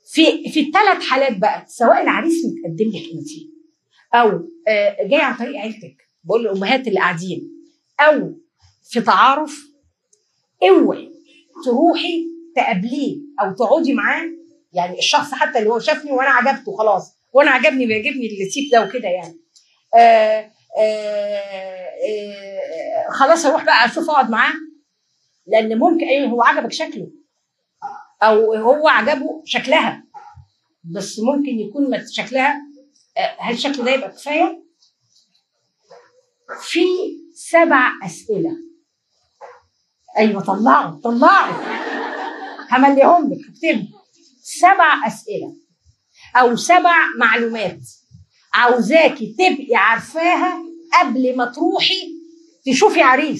في في الثلاث حالات بقى سواء العريس متقدم لك انت او آه، جاي عن طريق عيلتك بقول للامهات اللي قاعدين او في تعارف اوعي تروحي تقابليه او تقعدي معاه يعني الشخص حتى اللي هو شافني وانا عجبته خلاص وانا عجبني بيعجبني التيب ده وكده يعني آه آه آه خلاص اروح بقى اشوف اقعد معاه لان ممكن ايه هو عجبك شكله او هو عجبه شكلها بس ممكن يكون مت- شكلها آه، هل الشكل ده يبقى كفايه؟ في سبع اسئله ايوه طلعوا طلعوا همليهم لك اكتبوا سبع اسئله او سبع معلومات عاوزاكي تبقي عارفاها قبل ما تروحي تشوفي عريس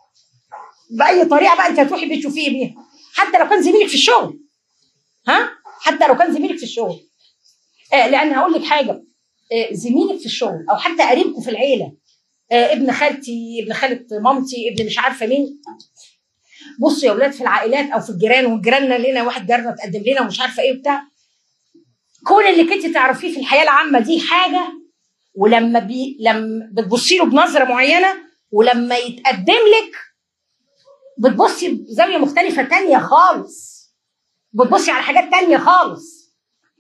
باي طريقه بقى انت هتروحي بتشوفيه بيها حتى لو كان زميلك في الشغل ها حتى لو كان زميلك في الشغل آه لان هقول لك حاجه آه زميلك في الشغل او حتى قريبكم في العيله آه ابن خالتي ابن خاله مامتي ابن مش عارفه مين بصوا يا اولاد في العائلات او في الجيران وجيراننا لنا واحد جارنا تقدم لنا ومش عارفه ايه وبتاع كون اللي كنت تعرفيه في الحياه العامه دي حاجه ولما بي لما بتبصي له بنظره معينه ولما يتقدم لك بتبصي بزاويه مختلفه تانية خالص بتبصي على حاجات تانية خالص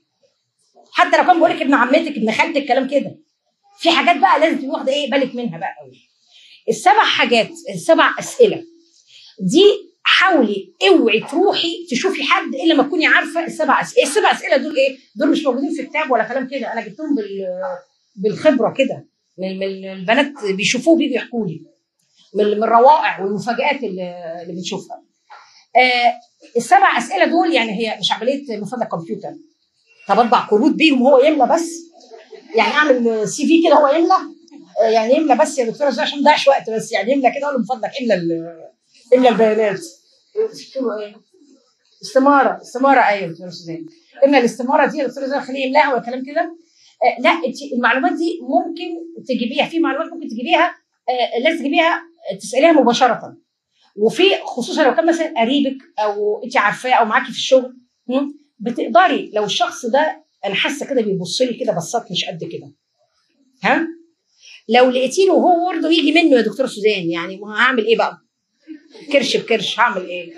حتى لو كان بيقول لك ابن عمتك ابن خالتك كلام كده في حاجات بقى لازم تبقي واخده ايه بالك منها بقى قوي السبع حاجات السبع اسئله دي حاولي اوعي تروحي تشوفي حد الا لما تكوني عارفه السبع اسئله السبع اسئله دول ايه دول مش موجودين في كتاب ولا كلام كده انا جبتهم بال بالخبره كده من من البنات بيشوفوه بيجوا يحكوا لي من من الروائع والمفاجآت اللي, اللي بنشوفها آه السبع اسئله دول يعني هي مش عمليه مفاده كمبيوتر طب اطبع كروت بيهم هو يملى بس يعني اعمل سي في كده هو يملى آه يعني يملى بس يا دكتوره زي عشان ما نضيعش وقت بس يعني يملى كده اقول له من فضلك املى ال- املى البيانات تكتبوا ايه؟ استماره استماره ايوه يا دكتوره سوزان املى الاستماره دي يا دكتوره زي خليه يملاها ولا كلام كده آه لا انت المعلومات دي ممكن تجيبيها في معلومات ممكن تجيبيها آه لازم تجيبيها آه، تساليها مباشره وفي خصوصا لو كان مثلا قريبك او انت عارفاه او معاكي في الشغل م? بتقدري لو الشخص ده انا حاسه كده بيبص لي كده بصات مش قد كده ها لو لقيتيه وهو برضه يجي منه يا دكتوره سوزان يعني ما هعمل ايه بقى كرش بكرش هعمل ايه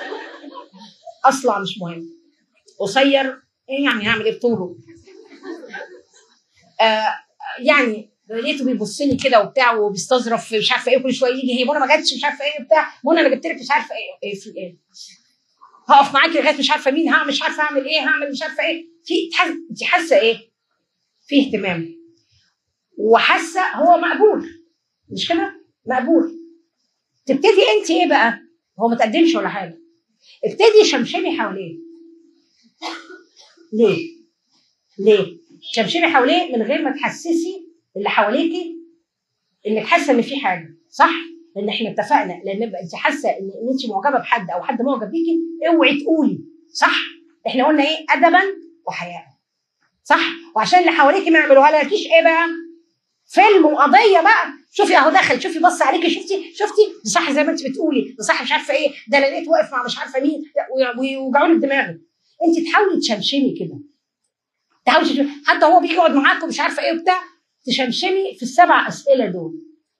اصلع مش مهم قصير ايه يعني هعمل ايه بطوله آه يعني لقيته بيبص لي كده وبتاع وبيستظرف مش عارفه ايه كل شويه يجي هي منى ما جاتش مش عارفه ايه وبتاع منى انا جبت لك مش عارفه ايه ايه في ايه هقف معاكي لغايه مش عارفه مين هعمل مش عارفه اعمل ايه هعمل مش عارفه ايه في تحس- انت حاسه ايه في اهتمام وحاسه هو مقبول مش كده مقبول تبتدي انت ايه بقى هو ما تقدمش ولا حاجه ابتدي شمشمي حواليه ليه ليه شمشمي حواليه من غير ما تحسسي اللي حواليكي انك حاسه ان في حاجه صح لان احنا اتفقنا لان يبقى انت حاسه ان ان انت معجبه بحد او حد معجب بيكي اوعي تقولي صح احنا قلنا ايه ادبا وحياء صح وعشان اللي حواليكي ما يعملوها لكيش ايه بقى فيلم وقضيه بقى شوفي اهو دخل شوفي بص عليكي شفتي شفتي ده صح زي ما انت بتقولي ده صح مش عارفه ايه ده انا لقيت واقف مع مش عارفه مين ده ويوجعوا لك دماغك انت تحاولي تشمشمي كده تحاولي تشمشمي حتى هو بيجي يقعد معاكم مش عارفه ايه وبتاع تشمشمي في السبع اسئله دول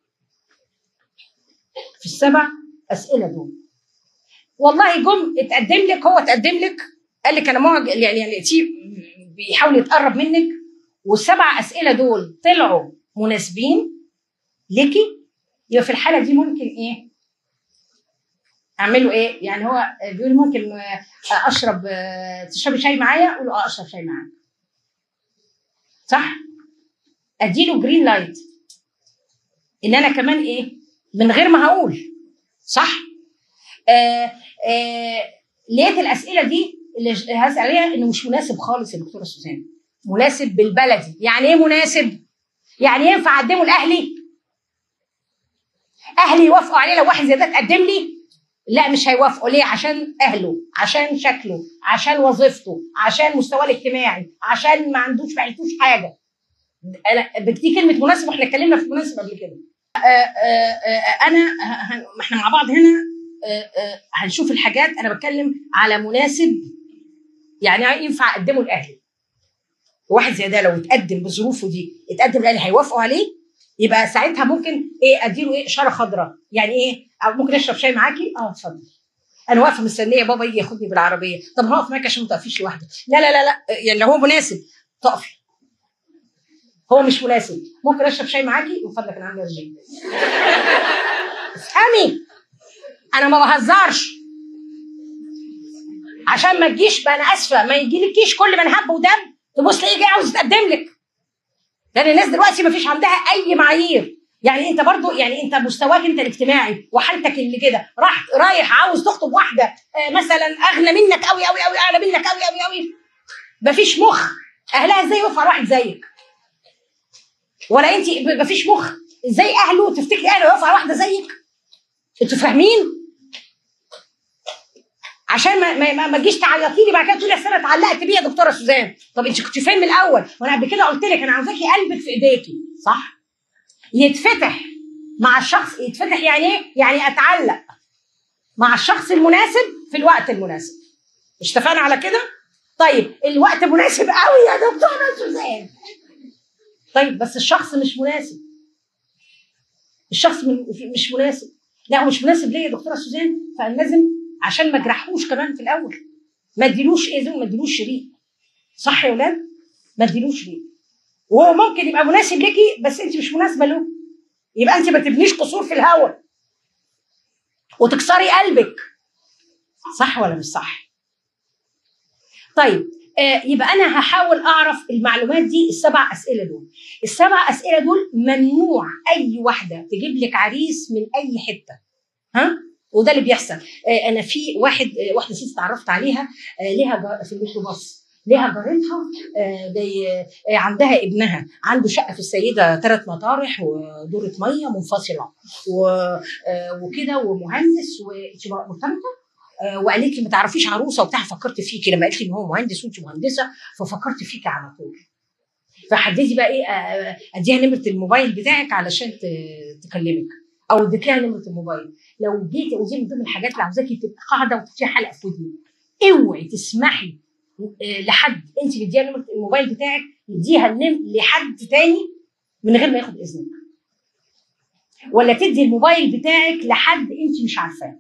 في السبع اسئله دول والله جم اتقدم لك هو اتقدم لك قال لك انا معجب يعني يعني لقيتيه بيحاول يتقرب منك والسبع اسئله دول طلعوا مناسبين ليكي يبقى في الحاله دي ممكن ايه اعملوا ايه يعني هو بيقول ممكن آه، اشرب آه، تشربي شاي معايا اقول له اه اشرب شاي معاك صح اديله جرين لايت ان انا كمان ايه من غير ما هقول صح آه آه لقيت الاسئله دي اللي هسال عليها انه مش مناسب خالص يا دكتوره سوزان مناسب بالبلدي يعني ايه مناسب يعني ينفع اقدمه لاهلي اهلي يوافقوا عليه لو واحد زي ده اتقدم لي لا مش هيوافقوا ليه عشان اهله عشان شكله عشان وظيفته عشان مستواه الاجتماعي عشان ما عندوش ما عندوش حاجه انا دي كلمه مناسب واحنا اتكلمنا في مناسب قبل كده آه، آه، آه، انا ه- ه- ما احنا مع بعض هنا آه، آه، هنشوف الحاجات انا بتكلم على مناسب يعني ينفع اقدمه لاهلي واحد زي ده لو اتقدم بظروفه دي اتقدم لاهلي هيوافقوا عليه يبقى ساعتها ممكن ايه اديله ايه اشاره خضراء يعني ايه أو ممكن اشرب شاي معاكي اه اتفضل انا واقفه مستنيه بابا يجي ياخدني بالعربيه طب هقف معاك عشان ما تقفيش لوحدك لا لا لا لا يعني لو هو مناسب تقفي هو مش مناسب ممكن اشرب شاي معاكي من فضلك انا عندي رجيم افهمي انا ما بهزرش عشان ما تجيش بقى انا اسفه ما يجيلكيش كل من هب ودم تبص تلاقيه جاي عاوز يتقدم لك لان الناس دلوقتي ما فيش عندها اي معايير يعني انت برضو يعني انت مستواك انت الاجتماعي وحالتك اللي كده راح رايح عاوز تخطب واحده آه، مثلا اغنى منك قوي قوي قوي اعلى منك قوي قوي قوي مفيش مخ اهلها ازاي يوقف على واحد زيك ولا انت مفيش مخ ازاي اهله تفتكري اهله يوقف على واحده زيك انتوا فاهمين عشان ما ما, ما, ما تجيش تعيطي لي بعد كده تقولي اصل انا اتعلقت بيه يا دكتوره سوزان طب انت كنت فين من الاول وانا قبل كده قلت لك انا عاوزاكي قلبك في ايديكي صح يتفتح مع الشخص يتفتح يعني ايه يعني اتعلق مع الشخص المناسب في الوقت المناسب مش اتفقنا على كده طيب الوقت مناسب قوي يا دكتوره سوزان طيب بس الشخص مش مناسب الشخص من- مش مناسب لا هو مش مناسب ليا يا دكتوره سوزان فلازم عشان ما اجرحوش كمان في الاول ما اديلوش اذن ما اديلوش شريك صح يا ولاد ما اديلوش شريك وهو ممكن يبقى مناسب ليكي بس انت مش مناسبه له يبقى انت ما تبنيش قصور في الهوا وتكسري قلبك صح ولا مش صح طيب آه يبقى انا هحاول اعرف المعلومات دي السبع اسئله دول السبع اسئله دول ممنوع اي واحده تجيب لك عريس من اي حته ها وده اللي بيحصل آه انا في واحد آه واحده ست اتعرفت عليها آه ليها جا- في الميكروباص ليها جارتها آه جاي آه عندها ابنها عنده شقه في السيده ثلاث مطارح ودوره ميه منفصله و- آه وكده ومهندس وانت مرتبطه آه، وقالت لي ما تعرفيش عروسه وبتاع فكرت فيكي لما قالت لي ان هو مهندس وانت مهندسه ففكرت فيكي على طول فحددي بقى ايه آه، اديها نمره الموبايل بتاعك علشان ت- تكلمك او اديت لها نمره الموبايل لو جيتي ودي من ضمن الحاجات اللي عاوزاكي تبقى قاعده وتحطيها حلقه في ودنك اوعي تسمحي آه، لحد انت بتديها نمره الموبايل بتاعك يديها النم لحد تاني من غير ما ياخد اذنك ولا تدي الموبايل بتاعك لحد انت مش عارفاه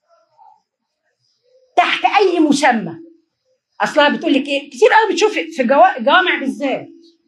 تحت اي مسمى اصلها بتقول لك ايه كتير قوي بتشوف في جوا- جوامع بالذات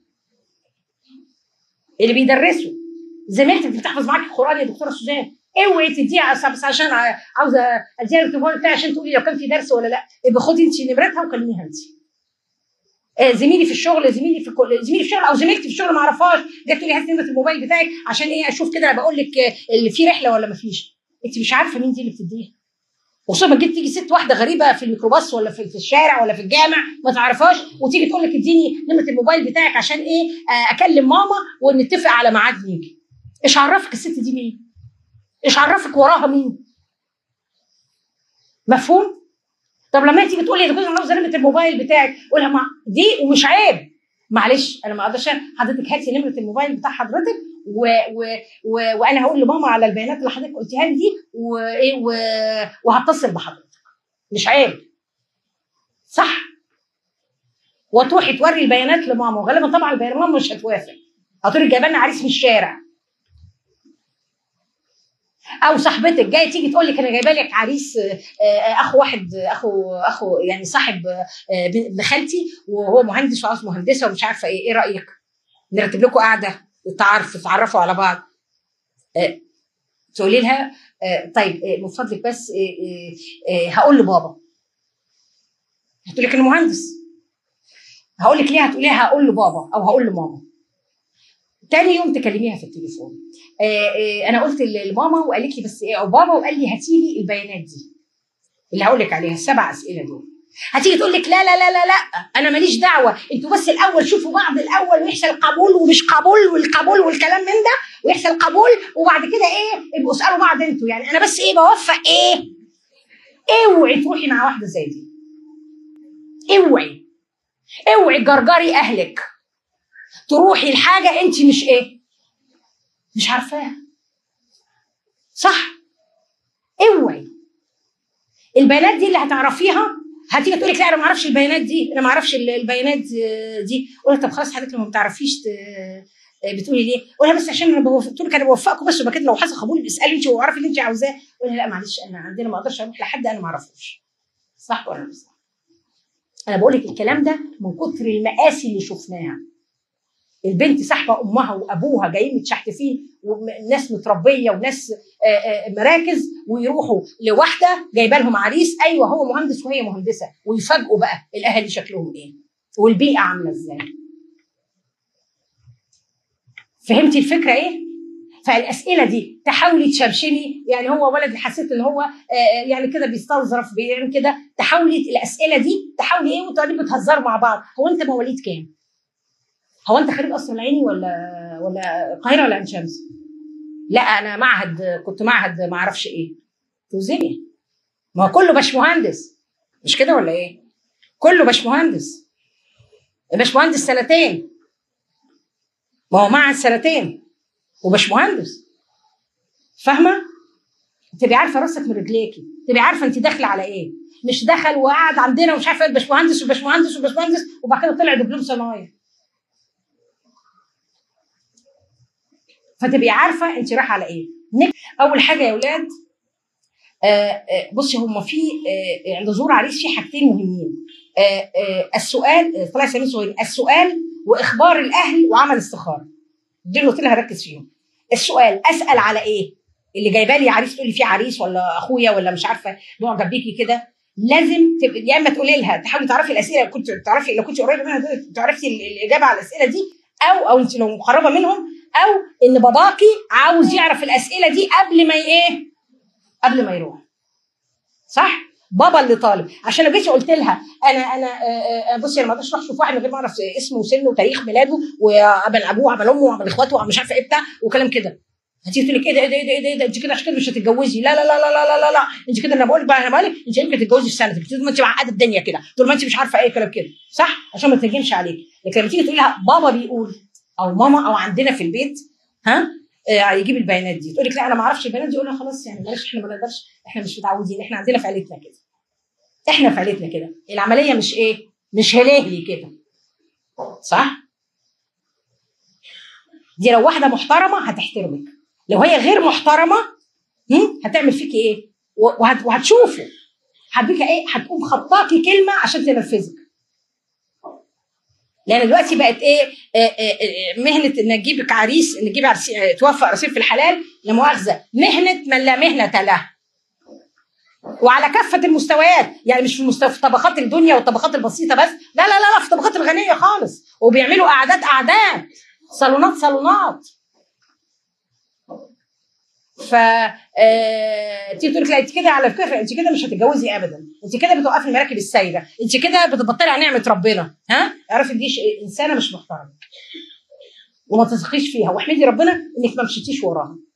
اللي بيدرسوا زميلتك اللي بتحفظ معاك القران يا دكتوره سوزان اوعي تديها أصل- بس عشان ع- عاوزه اديها الموبايل بتاعي عشان تقولي لو كان في درس ولا لا يبقى خدي انت نمرتها وكلميها انت آه، زميلي في الشغل زميلي في الكل زميلي في الشغل او زميلتي في الشغل ما اعرفهاش جت تقول لي هات نمره الموبايل بتاعك عشان ايه اشوف كده انا بقول لك آه، اللي في رحله ولا ما فيش انت مش عارفه مين دي اللي بتديها وخصوصا ما جيت تيجي ست واحده غريبه في الميكروباص ولا في, في الشارع ولا في الجامع ما تعرفهاش وتيجي تقول لك اديني نمره الموبايل بتاعك عشان ايه آه، اكلم ماما ونتفق على ميعاد نيجي ايش عرفك الست دي مين ايش عرفك وراها مين مفهوم طب لما تيجي تقول لي يا دكتور انا عاوزه نمره الموبايل بتاعك قولها مع دي ومش عيب معلش انا ما اقدرش حضرتك هاتي نمره الموبايل بتاع حضرتك و... و... و... وانا هقول لماما على البيانات اللي حضرتك قلتيها لي دي وايه و... وهتصل بحضرتك مش عيب صح وتروحي توري البيانات لماما وغالبا طبعا البيانات ماما مش هتوافق هتقولي جايبه لنا عريس من الشارع او صاحبتك جايه تيجي تقول لك انا جايبه لك عريس آه، آه، اخو واحد اخو اخو يعني صاحب آه، ابن خالتي وهو مهندس وعاوز مهندسه ومش عارفه ايه ايه رايك نرتب لكم قعده تعرف تتعرفوا على بعض آه، تقولي لها آه، طيب آه، من فضلك بس آه، آه، آه، هقول لبابا هتقول لك انا مهندس هقول لك ليه هتقوليها هقول لبابا او هقول لماما تاني يوم تكلميها في التليفون آه آه انا قلت لماما وقالت لي بس ايه او بابا وقال لي هاتي لي البيانات دي اللي هقول لك عليها السبع اسئله دول هتيجي تقول لك لا لا لا لا لا انا ماليش دعوه انتوا بس الاول شوفوا بعض الاول ويحصل قبول ومش قبول والقبول والكلام من ده ويحصل قبول وبعد كده ايه ابقوا اسالوا بعض انتوا يعني انا بس ايه بوفق ايه اوعي تروحي مع واحده زي دي اوعي اوعي تجرجري اهلك تروحي لحاجه انت مش ايه مش عارفاها صح اوعي البيانات دي اللي هتعرفيها هتيجي تقول لك لا انا ما اعرفش البيانات دي انا ما اعرفش ال- البيانات آه، دي قول لها طب خلاص حضرتك لو ما بتعرفيش ت- آه، بتقولي ليه؟ قول لها بس عشان انا بوف- قلت لك انا بوفقكم بس وبعد كده لو حصل قبول اسالي انت واعرفي اللي انت عاوزاه قول لها لا معلش انا عندنا ما اقدرش اروح لحد انا ما اعرفوش صح ولا مش صح؟ انا بقول لك الكلام ده من كتر المآسي اللي شفناها البنت ساحبه امها وابوها جايين متشحتفين وناس متربيه وناس آه، آه، مراكز ويروحوا لواحده جايبه لهم عريس ايوه هو مهندس وهي مهندسه ويفاجئوا بقى الاهالي شكلهم ايه والبيئه عامله ازاي فهمتي الفكره ايه؟ فالاسئله دي تحاولي تشرشلي يعني هو ولد اللي حسيت ان هو آه، يعني كده بيستظرف بيعمل كده تحاولي الاسئله دي تحاولي ايه وانتوا قاعدين بتهزروا مع بعض هو انت مواليد كام؟ هو انت خريج قصر العيني ولا ولا القاهره ولا عين شمس؟ لا انا معهد كنت معهد ما اعرفش ايه توزني ما هو كله باشمهندس مش كده ولا ايه؟ كله باشمهندس باشمهندس سنتين ما هو معهد سنتين وباشمهندس فاهمه؟ تبقي عارفه راسك من رجليكي تبقي عارفه انت داخله على ايه مش دخل وقعد عندنا ومش عارفه ايه باشمهندس وباشمهندس وباشمهندس وبعد كده طلع دبلوم صنايع فتبقي عارفه انت رايحه على ايه نك- اول حاجه يا اولاد آه، آه، بصي هم في آه، عند ظهور عريس في حاجتين مهمين آه، آه، السؤال آه، طلع سامي صغير السؤال واخبار الاهل وعمل استخاره دي اللي قلت لها ركز فيهم السؤال اسال على ايه اللي جايبه لي عريس تقول لي في عريس ولا اخويا ولا مش عارفه معجب بيكي كده لازم تبقى يا اما تقولي لها تحاولي تعرفي الاسئله كنت تعرفي لو كنت قريبه منها تقولي- تعرفي ال- الاجابه على الاسئله دي او او انت لو مقربه منهم او ان باباكي عاوز يعرف الاسئله دي قبل ما ي- ايه قبل ما يروح صح بابا اللي طالب عشان لو جيت قلت لها انا انا آه، آه، بصي انا ما اقدرش اروح اشوف واحد من غير ما اعرف اسمه وسنه وتاريخ ميلاده وعمل ابوه وعمل امه وعمل اخواته ومش عارفه ايه بتاع وكلام كده هتيجي تقول لك ايه ده ايه ده ايه ده ايه ده انت كده عشان كده مش هتتجوزي لا لا لا لا لا لا لا, لا. انت كده انا بقول لك بقى انا بقول لك انت يمكن تتجوزي في سنتك طول ما انت معقده الدنيا كده طول ما انت مش عارفه ايه كلام كده صح عشان ما تهجمش عليك لكن لما تيجي تقول لها بابا بيقول او ماما او عندنا في البيت ها آه، يجيب البيانات دي تقول لك لا انا ما اعرفش البيانات دي اقول لها خلاص يعني معلش احنا ما نقدرش احنا مش متعودين احنا عندنا في عيلتنا كده احنا في عيلتنا كده العمليه مش ايه مش هلهلي كده صح دي لو واحده محترمه هتحترمك لو هي غير محترمه هم، هتعمل فيكي ايه و- وهت- وهتشوفه هتبيك ايه هتقوم خطاكي كلمه عشان تنفذك لان دلوقتي بقت ايه آه، آه، آه، مهنه ان تجيبك عريس ان تجيب عريس آه، توفق رصيد في الحلال لا مؤاخذه مهنه من لا مهنه له وعلى كافه المستويات يعني مش في مستوى في طبقات الدنيا والطبقات البسيطه بس لا لا لا لا في الطبقات الغنيه خالص وبيعملوا قعدات قعدات صالونات صالونات ف آه، تيجي تقول لك لا انت كده على فكره انت كده مش هتتجوزي ابدا انت كده بتوقفي المراكب السايره انت كده بتبطلي على نعمه ربنا ها اعرفي ان دي ش- انسانه مش محترمه وما تثقيش فيها واحمدي ربنا انك ما مشيتيش وراها